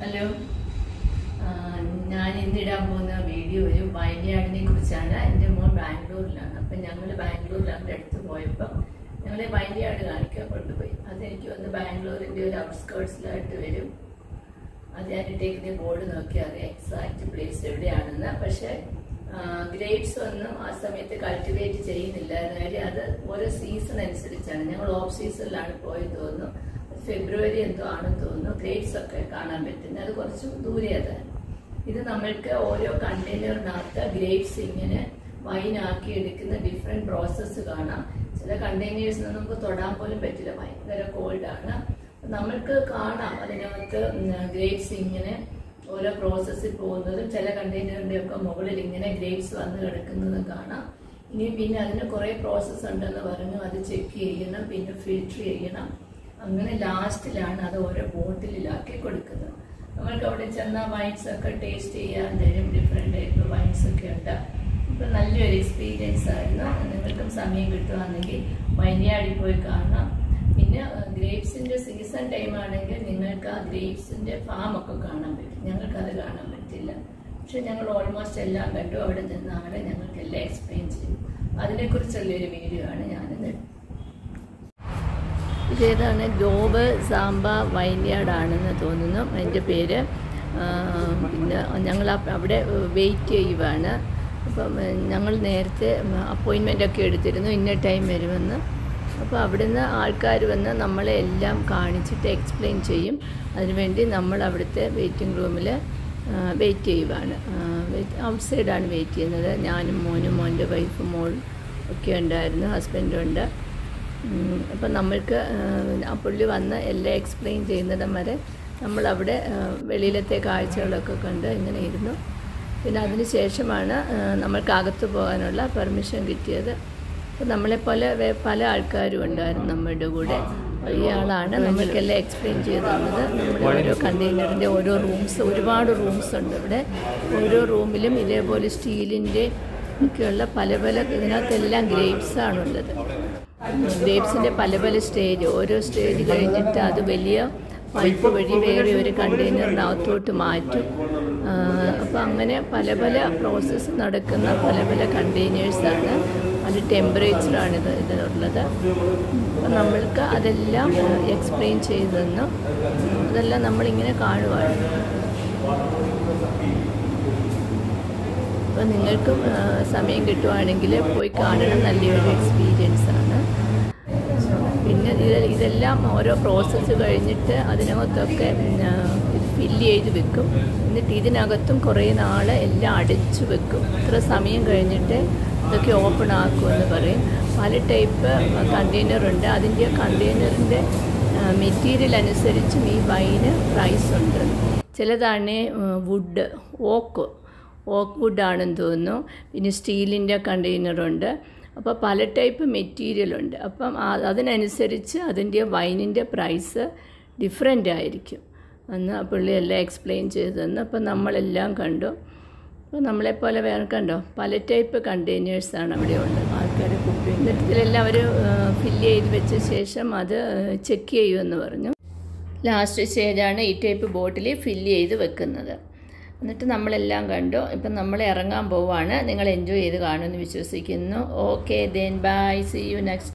hello ആ, ഞാൻ ഇന്നിടാൻ പോകുന്ന വീഡിയോ ഒരു വൈൻയാർഡിനെ കുറിച്ചാണ് എൻ്റെ മോൻ ബാംഗ്ലൂരിലാണ് അപ്പം ഞങ്ങൾ ബാംഗ്ലൂരിൽ അവരുടെ അടുത്ത് പോയപ്പോൾ ഞങ്ങളെ വൈൻയാർഡ് കാണിക്കാൻ കൊണ്ടുപോയി അതെനിക്ക് വന്ന് ബാംഗ്ലൂരിൻ്റെ ഒരു ഔട്ട്സ്കേർട്സിലായിട്ട് വരും അത് ഞാൻ ഇട്ടേക്കുന്ന ബോർഡ് നോക്കി അറിയാം എക്സാക്ട് പ്ലേസ് എവിടെയാണെന്ന് പക്ഷേ ഗ്രേപ്സ് ഒന്നും ആ സമയത്ത് കൾട്ടിവേറ്റ് ചെയ്യുന്നില്ല കാര്യം അത് ഓരോ സീസൺ അനുസരിച്ചാണ് ഞങ്ങൾ ഓഫ് സീസണിലാണ് പോയത് തോന്നുന്നു ഫെബ്രുവരി എന്തോ ആണെന്ന് തോന്നുന്നു ഗ്രേപ്സ് ഒക്കെ കാണാൻ പറ്റുന്നത് അത് കുറച്ച് ദൂരെ അതാണ് ഇത് നമ്മൾക്ക് ഓരോ കണ്ടെയ്നറിനകത്ത് ഗ്രേപ്സ് ഇങ്ങനെ വൈനാക്കി എടുക്കുന്ന ഡിഫറെന്റ് പ്രോസസ്സ് കാണാം ചില കണ്ടെയ്നേഴ്സിന് നമുക്ക് തൊടാൻ പോലും പറ്റില്ല ഭയങ്കര കോൾഡാണ് നമ്മൾക്ക് കാണാം അതിനകത്ത് ഗ്രേപ്സ് ഇങ്ങനെ ഓരോ പ്രോസസ്സിൽ പോകുന്നതും ചില കണ്ടെയ്നറിന്റെ ഒക്കെ മുകളിൽ ഇങ്ങനെ ഗ്രേപ്സ് വന്ന് കിടക്കുന്നതും കാണാം ഇനി പിന്നെ അതിന് കുറെ പ്രോസസ്സ് ഉണ്ടെന്ന് പറഞ്ഞു അത് ചെക്ക് ചെയ്യണം പിന്നെ ഫിൽറ്റർ ചെയ്യണം അങ്ങനെ ലാസ്റ്റിലാണ് അത് ഓരോ ബോട്ടിലാക്കി കൊടുക്കുന്നത് നമ്മൾക്ക് അവിടെ ചെന്നാൽ വൈൻസ് ഒക്കെ ടേസ്റ്റ് ചെയ്യാൻ തരും ഡിഫറെന്റ് ടൈപ്പ് വൈൻസ് ഒക്കെ ഉണ്ട് ഇപ്പൊ നല്ലൊരു എക്സ്പീരിയൻസ് ആയിരുന്നു നിങ്ങൾക്കും സമയം കിട്ടുവാണെങ്കിൽ വൈൻയാർഡിൽ പോയി കാണാം പിന്നെ ഗ്രേപ്സിന്റെ സീസൺ ടൈം ആണെങ്കിൽ നിങ്ങൾക്ക് ആ ഗ്രേപ്സിന്റെ ഫാം ഒക്കെ കാണാൻ പറ്റും ഞങ്ങൾക്ക് അത് കാണാൻ പറ്റില്ല പക്ഷെ ഞങ്ങൾ ഓൾമോസ്റ്റ് എല്ലാം കണ്ടു അവിടെ നിന്നാണ് ഞങ്ങൾക്ക് എല്ലാം എക്സ്പ്ലെയിൻ ചെയ്യും അതിനെക്കുറിച്ചുള്ള ഒരു വീഡിയോ ആണ് ഞാനിന്ന് ഇതേതാണ് ഗോബ് സാമ്പ വൈൻയാർഡ് ആണെന്ന് തോന്നുന്നു അതിൻ്റെ പേര് ആ, പിന്നെ ഞങ്ങൾ അപ്പ- അവിടെ വെയിറ്റ് ചെയ്യുവാണ് അപ്പം ഏ, ഞങ്ങൾ നേരത്തെ അപ്പോയിൻമെൻ്റ് ഒക്കെ എടുത്തിരുന്നു ഇന്ന ടൈം വരുമെന്ന് അപ്പോൾ അവിടുന്ന് ആൾക്കാർ വന്ന് നമ്മളെ എല്ലാം കാണിച്ചിട്ട് എക്സ്പ്ലെയിൻ ചെയ്യും അതിനുവേണ്ടി നമ്മൾ അവിടുത്തെ വെയിറ്റിംഗ് റൂമിൽ വെയിറ്റ് ചെയ്യുവാണ് ഔട്ട് സൈഡാണ് വെയിറ്റ് ചെയ്യുന്നത് ഞാനും മോനും മോൻ്റെ വൈഫും മോൾ ഒക്കെ ഉണ്ടായിരുന്നു ഹസ്ബൻഡും ഉണ്ട് ഉം, അപ്പം നമ്മൾക്ക് ആ, ആ പുള്ളി വന്ന് എല്ലാം എക്സ്പ്ലെയിൻ ചെയ്യുന്നിടം വരെ നമ്മളവിടെ ആ, വെളിയിലത്തെ കാഴ്ചകളൊക്കെ കണ്ട് ഇങ്ങനെ ഇരുന്നു പിന്നെ അതിന് ശേഷമാണ് ആ, നമ്മൾക്ക് അകത്ത് പോകാനുള്ള പെർമിഷൻ കിട്ടിയത് അപ്പം നമ്മളെപ്പോലെ വേ- പല ആൾക്കാരും ഉണ്ടായിരുന്നു നമ്മുടെ കൂടെ ഇയാളാണ് നമ്മൾക്കെല്ലാം എക്സ്പ്ലെയിൻ ചെയ്ത് തന്നത് നമ്മുടെ ഓരോ കണ്ടെയ്നറിൻ്റെ ഓരോ റൂംസ് ഒരുപാട് റൂംസ് ഉണ്ട് ഇവിടെ ഓരോ റൂമിലും ഇതേപോലെ സ്റ്റീലിൻ്റെ ഒക്കെയുള്ള പല പല ഇതിനകത്തെല്ലാം ഗ്രേപ്സ് ആണുള്ളത് ഗ്രേപ്സിൻ്റെ പല പല സ്റ്റേജ് ഓരോ സ്റ്റേജ് കഴിഞ്ഞിട്ട് അത് വലിയ പൈപ്പ് വഴി വേറെ ഒരു കണ്ടെയ്നറിനകത്തോട്ട് മാറ്റും അപ്പോൾ അങ്ങനെ പല പല പ്രോസസ്സ് നടക്കുന്ന പല പല കണ്ടെയ്നേഴ്സാണ് അത് ടെമ്പറേച്ചറാണ് ഇത് ഇതിനുള്ളത് അപ്പം നമ്മൾക്ക് അതെല്ലാം എക്സ്പ്ലെയിൻ ചെയ്തു തന്നു അതെല്ലാം നമ്മളിങ്ങനെ കാണുവാണ് അപ്പോൾ നിങ്ങൾക്കും ആ, സമയം കിട്ടുവാണെങ്കിൽ പോയി കാണണം നല്ലൊരു എക്സ്പീരിയൻസ് ആണ് പിന്നെ ഇത് ഇതെല്ലാം ഓരോ പ്രോസസ്സ് കഴിഞ്ഞിട്ട് അതിനകത്തൊക്കെ പിന്നെ ഇത് ഫില്ല് ചെയ്ത് വെക്കും എന്നിട്ട് ഇതിനകത്തും കുറേ നാൾ എല്ലാം അടച്ചു വെക്കും ഇത്ര സമയം കഴിഞ്ഞിട്ട് ഇതൊക്കെ ഓപ്പൺ ആക്കുമെന്ന് പറയും പല ടൈപ്പ് കണ്ടെയ്നർ ഉണ്ട് അതിൻ്റെ കണ്ടെയ്നറിൻ്റെ മെറ്റീരിയൽ അനുസരിച്ചും ഈ വൈന് പ്രൈസ് ഉണ്ട് ചിലതാണ് വുഡ് ഓക്ക് ഓക്ക് വുഡ് ആണെന്ന് തോന്നുന്നു പിന്നെ സ്റ്റീലിൻ്റെ കണ്ടെയ്നറുണ്ട് അപ്പോൾ പല ടൈപ്പ് മെറ്റീരിയൽ ഉണ്ട് അപ്പം ആ- അതിനനുസരിച്ച് അതിൻ്റെ വൈനിൻ്റെ പ്രൈസ് ഡിഫറെൻ്റ് ആയിരിക്കും അന്ന് ആ പുള്ളി എല്ലാം എക്സ്പ്ലെയിൻ ചെയ്ത് തന്നു അപ്പം നമ്മളെല്ലാം കണ്ടു അപ്പോൾ നമ്മളെപ്പോലെ വേറെ കണ്ടോ പല ടൈപ്പ് കണ്ടെയ്നേഴ്സാണ് അവിടെ ഉള്ളത് ആൾക്കാർ കുപ്പി എന്നിട്ട് ഇതിലെല്ലാം അവർ ഫില്ല് ചെയ്ത് വെച്ച ശേഷം അത് ചെക്ക് ചെയ്യുമെന്ന് പറഞ്ഞു ലാസ്റ്റ് സ്റ്റേജാണ് ഈ ടൈപ്പ് ബോട്ടിൽ ഫില്ല് ചെയ്ത് വെക്കുന്നത് എന്നിട്ട് നമ്മളെല്ലാം കണ്ടു ഇപ്പം നമ്മൾ ഇറങ്ങാൻ പോവാണ് നിങ്ങൾ എൻജോയ് ചെയ്ത് കാണുമെന്ന് വിശ്വസിക്കുന്നു okay then bye see you next